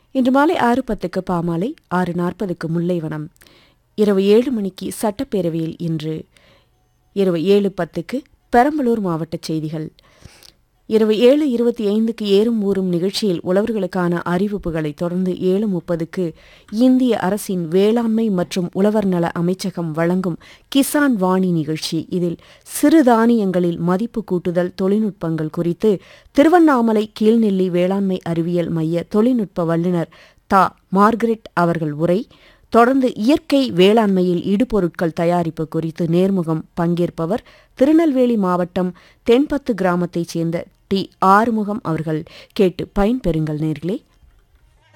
இன்று மாலை ஆறு பத்துக்கு பாமாலை ஆறு நாற்பதுக்கு முல்லைவனம் இரவு ஏழு மணிக்கு சட்டப்பேரவையில் இன்று இரவு ஏழு பத்துக்கு பெரம்பலூர் மாவட்ட செய்திகள் இரவு ஏழு இருபத்தி ஐந்துக்கு ஏறும் ஊறும் நிகழ்ச்சியில் உழவர்களுக்கான அறிவிப்புகளை தொடர்ந்து ஏழு முப்பதுக்கு இந்திய அரசின் வேளாண்மை மற்றும் உழவர் நல அமைச்சகம் வழங்கும் கிசான் வாணி நிகழ்ச்சி இதில் சிறுதானியங்களில் மதிப்பு கூட்டுதல் தொழில்நுட்பங்கள் குறித்து திருவண்ணாமலை கீழ்நெல்லி வேளாண்மை அறிவியல் மைய தொழில்நுட்ப வல்லுநர் தா மார்கரெட் அவர்கள் உரை தொடர்ந்து இயற்கை வேளாண்மையில் இடுபொருட்கள் தயாரிப்பு குறித்து நேர்முகம் பங்கேற்பவர் திருநெல்வேலி மாவட்டம் தென்பத்து கிராமத்தைச் சேர்ந்த டி ஆறுமுகம் அவர்கள் கேட்டு பயன்பெறுங்கள் நேர்களே